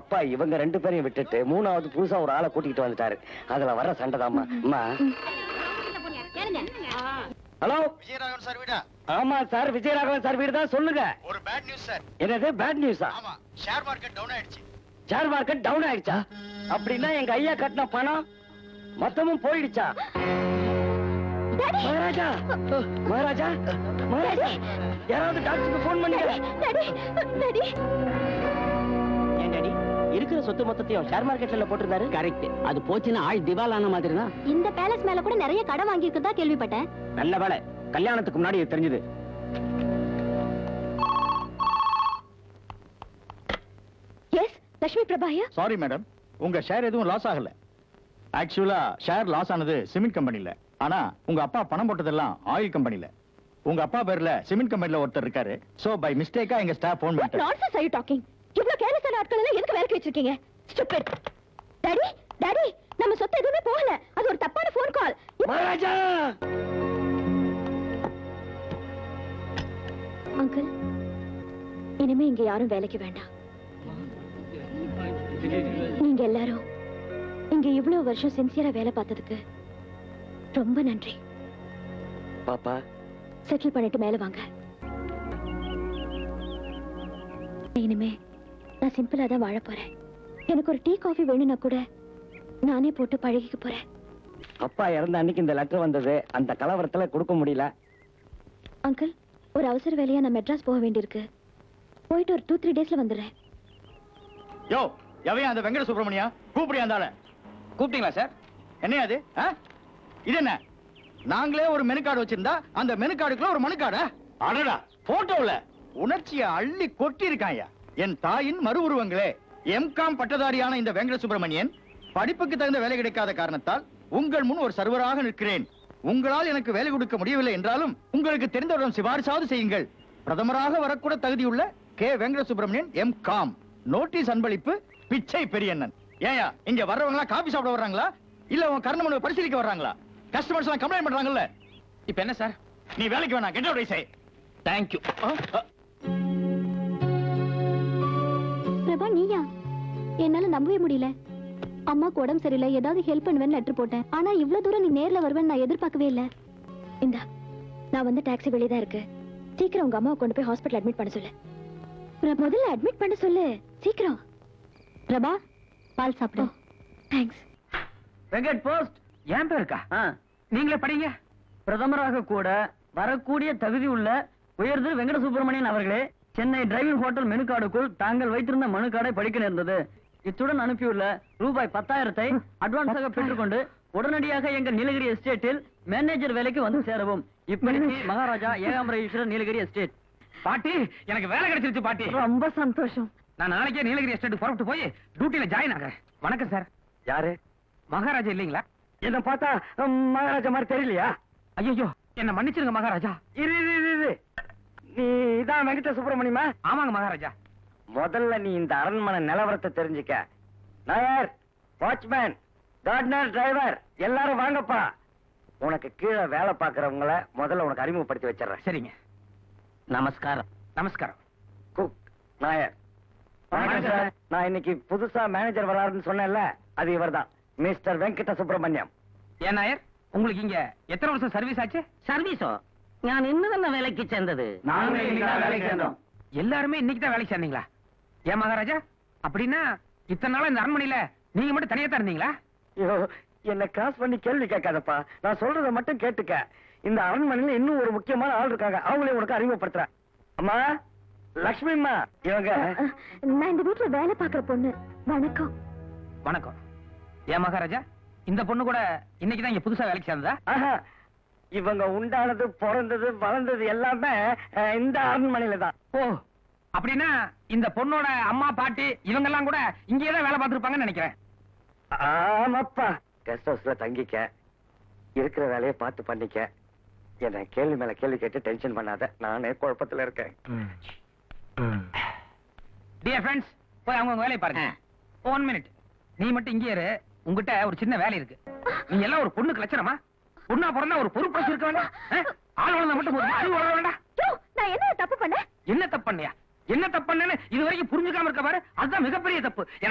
அப்பா இவங்க ரெண்டு பேரையும் விட்டுட்டு மூணாவது புதுசா ஒரு ஆளை கூட்டிக்கிட்டு வந்துட்டாரு அதுல வர சண்டைதாம்மா அம்மா ஹலோ விஜயராகவன் சார் வீடா ஆமா சார் விஜயராகவன் சார் வீடு தான் சொல்லுங்க ஒரு பேட் நியூஸ் சார் என்னது பேட் நியூஸா ஆமா ஷேர் மார்க்கெட் டவுன் ஆயிடுச்சு ஷேர் மார்க்கெட் டவுன் ஆயிடுச்சா அப்படின்னா எங்க ஐயா கட்டின பணம் மொத்தமும் போயிடுச்சா மகாராஜா மகாராஜா மகாராஜா யாராவது டாக்டருக்கு போன் பண்ணுங்க ஏன் டாடி இருக்கிற சொத்து மொத்தத்தையும் ஷேர் மார்க்கெட்ல போட்டிருந்தாரு கரெக்ட் அது போச்சுன்னா ஆள் திவால் ஆன மாதிரி தான் இந்த பேலஸ் மேல கூட நிறைய கடன் வாங்கி இருக்கிறதா கேள்விப்பட்டேன் நல்ல வேலை கல்யாணத்துக்கு முன்னாடி இது தெரிஞ்சது எஸ் லட்சுமி பிரபாயா சாரி மேடம் உங்க ஷேர் எதுவும் லாஸ் ஆகல ஆக்சுவலா ஷேர் லாஸ் ஆனது சிமெண்ட் கம்பெனில ஆனா உங்க அப்பா பணம் போட்டதெல்லாம் ஆயில் கம்பெனில உங்க அப்பா பேர்ல சிமெண்ட் கம்பெனில ஒருத்தர் இருக்காரு சோ பை மிஸ்டேக்கா எங்க ஸ்டாஃப் போன் வாட் பண்ணிட்டாரு நான்சென்ஸ் ஆர் யூ டாக்கிங் இவ்ளோ கேர்லெஸ்ஸான ஆட்கள் எல்லாம் எதுக்கு வேலைக்கு வச்சிருக்கீங்க ஸ்டூபிட் டாடி டாடி நம்ம சொத்து எதுவுமே போகல அது ஒரு தப்பான ஃபோன் கால் மகாராஜா அங்கிள் இனிமே இங்க யாரும் வேலைக்கு வேண்டாம் நீங்க எல்லாரும் இங்க இவ்வளவு வருஷம் சின்சியரா வேலை பார்த்ததுக்கு ரொம்ப நன்றி பாப்பா செட்டில் பண்ணிட்டு மேல வாங்க இனிமே நான் சிம்பிளா தான் வாழ போறேன் எனக்கு ஒரு டீ காஃபி வேணும்னா கூட நானே போட்டு பழகிக்க போறேன் அப்பா இறந்த அன்னைக்கு இந்த லெட்டர் வந்தது அந்த கலவரத்துல கொடுக்க முடியல அங்கிள் ஒரு அவசர வேலையா நான் மெட்ராஸ் போக வேண்டியிருக்கு போயிட்டு ஒரு டூ த்ரீ டேஸ்ல வந்துடுறேன் யோ எவையா அந்த வெங்கட சுப்பிரமணியா கூப்பிடியா அந்த ஆளை கூப்பிட்டீங்களா சார் என்ன அது ஆ? இது என்ன நாங்களே ஒரு மெனு கார்டு வச்சிருந்தா அந்த மெனு கார்டுக்குள்ள ஒரு மனு கார்டா அடடா போட்டோல உணர்ச்சியை அள்ளி கொட்டி இருக்காயா என் தாயின் மறு உருவங்களே எம்காம் பட்டதாரியான இந்த வெங்கட சுப்பிரமணியன் படிப்புக்கு தகுந்த வேலை கிடைக்காத காரணத்தால் உங்கள் முன் ஒரு சர்வராக நிற்கிறேன் உங்களால் எனக்கு வேலை கொடுக்க முடியவில்லை என்றாலும் உங்களுக்கு தெரிந்தவரிடம் சிபாரிசாவது செய்யுங்கள் பிரதமராக வரக்கூட தகுதியுள்ள K Venkata Subramanian M Com notice அன்பளிப்பு பிச்சை பெரியண்ணன் ஏயா இங்க வர்றவங்களா காபி சாப்பிட வர்றாங்களா இல்ல உன் கர்ணமனு பரிசீலிக்க வர்றாங்களா கஸ்டமர்ஸ் எல்லாம் கம்ப்ளைண்ட் பண்றாங்கல்ல இப்ப என்ன சார் நீ வேலைக்கு வேணாம் கெட் அவுட் சே தேங்க்யூ பிரபா நீயா என்னால நம்பவே முடியல அம்மாக்கு உடம்பு சரியில்லை ஏதாவது ஹெல்ப் பண்ணுவேன்னு லெட்டர் போட்டேன் ஆனா இவ்வளவு தூரம் நீ நேர்ல வருவேன்னு நான் எதிர்பார்க்கவே இல்ல இந்தா நான் வந்து டாக்ஸி வெளியே தான் இருக்கு சீக்கிரம் உங்க அம்மாவை கொண்டு போய் ஹாஸ்பிட்டல் அட்மிட் பண்ண சொல்லு பிர- முதல்ல அட்மிட் பண்ண சொல்லு சீக்கிரம் பிரபா பால் சாப்பிடு தேங்க்ஸ் வெங்கட் போஸ்ட் என் பேருக்கா நீங்களே படிங்க பிரதமராக கூட வரக்கூடிய தகுதி உள்ள உயர்ந்து வெங்கட சுப்பிரமணியன் அவர்களே சென்னை டிரைவிங் ஹோட்டல் மெனு கார்டுக்குள் தாங்கள் வைத்திருந்த மனு கார்டை படிக்க நேர்ந்தது இத்துடன் அனுப்பியுள்ள ரூபாய் பத்தாயிரத்தை அட்வான்ஸாக பெற்றுக்கொண்டு உடனடியாக எங்கள் நீலகிரி எஸ்டேட்டில் மேனேஜர் வேலைக்கு வந்து சேரவும் இப்படிக்கு மகாராஜா ஏகாம்பர ஈஸ்வரர் நீலகிரி எஸ்டேட் பாட்டி எனக்கு வேலை கிடைச்சிருச்சு பாட்டி ரொம்ப சந்தோஷம் நான் நாளைக்கே நீலகிரி எஸ்டேட் புறப்பட்டு போய் டியூட்டில ஜாயின் ஆகிறேன் வணக்கம் சார் யாரு மகாராஜா இல்லீங்களா என்ன பார்த்தா ஹம், மகாராஜா மாதிரி தெரியலையா ஐயோ என்ன மன்னிச்சிருங்க மகாராஜா இரு இரு, இரு, இரு. நீ இதான் வெங்கட சுப்பிரமணியமா ஆமாங்க மகாராஜா முதல்ல நீ இந்த அரண்மனை நிலவரத்தை தெரிஞ்சுக்க நாயர் வாட்ச்மேன் கார்டனர் டிரைவர் எல்லாரும் வாங்கப்பா உனக்கு கீழே வேலை பார்க்கறவங்கள முதல்ல உனக்கு அறிமுகப்படுத்தி வச்சிடுறேன் சரிங்க நமஸ்காரம் நமஸ்காரம் குக் நாயர் வணக்கம் சார் நான் இன்னைக்கு புதுசா மேனேஜர் வராருன்னு சொன்னேன்ல அது இவர்தான் மிஸ்டர் வெங்கட சுப்பிரமணியம் ஏன் நாயர் உங்களுக்கு இங்க எத்தனை வருஷம் சர்வீஸ் ஆச்சு சர்வீஸோ நான் இன்னும் வேலைக்கு சேர்ந்தது நாங்களும் இன்னைக்குதான் வேலைக்கு சேர்ந்தோம். எல்லாருமே இன்னைக்கு தான் வேலைக்கு சேர்ந்தீங்களா ஏன் மகாராஜா அப்படின்னா இத்தனை நாளா இந்த அரண்மனையில நீங்க மட்டும் தனியா தான் இருந்தீங்களா ஐயோ என்ன கிராஸ் பண்ணி கேள்வி கேட்காதப்பா நான் சொல்றத மட்டும் கேட்டுக்க இந்த அரண்மனையில இன்னும் ஒரு முக்கியமான ஆள் இருக்காங்க அவங்களே உனக்கு அறிமுகப்படுத்துறேன் அம்மா லக்ஷ்மி அம்மா இவங்க நான் இந்த வீட்டுல வேலை பார்க்கற பொண்ணு வணக்கம் வணக்கம் ஏன் மகாராஜா இந்த பொண்ணு கூட இன்னைக்கு தான் இங்க புதுசா வேலைக்கு சேர்ந்ததா ஆஹா, இவங்க உண்டானது பிறந்தது வளர்ந்தது எல்லாமே அஹ், இந்த அரண்மனையில தான் ஓ அப்படின்னா இந்த பொண்ணோட அம்மா பாட்டி இவங்க எல்லாம் கூட இங்கேயே தான் வேலை பார்த்திருப்பாங்கன்னு நினைக்கிறேன் ஆமாப்பா கெஸ்ட் ஹவுஸ்ல தங்கிக்க இருக்கிற வேலையை பார்த்து பண்ணிக்க என்ன கேள்வி மேல கேள்வி கேட்டு டென்ஷன் பண்ணாத நானே குழப்பத்துல இருக்கேன் டியர் ஃப்ரெண்ட்ஸ் போய் அவங்க வேலையை பாருங்க ஒன் மினிட் நீ மட்டும் இங்கே இரு உங்ககிட்ட ஒரு சின்ன வேலை இருக்கு நீங்க எல்லாம் ஒரு பொண்ணுக்கு லட்சணமா பொண்ணா பிறந்தா ஒரு பொறுப்பு இருக்க வேண்டாம் ஆ? ஆள் வளர்ந்தா மட்டும் ஒரு அறிவு வளர வேண்டாம் யோ, நான் என்ன தப்பு பண்ணேன் என்ன தப்பு பண்ணியா என்ன தப்பு பண்ணேன்னு இது வரைக்கும் புரிஞ்சுக்காம இருக்க பாரு அதுதான் மிகப்பெரிய தப்பு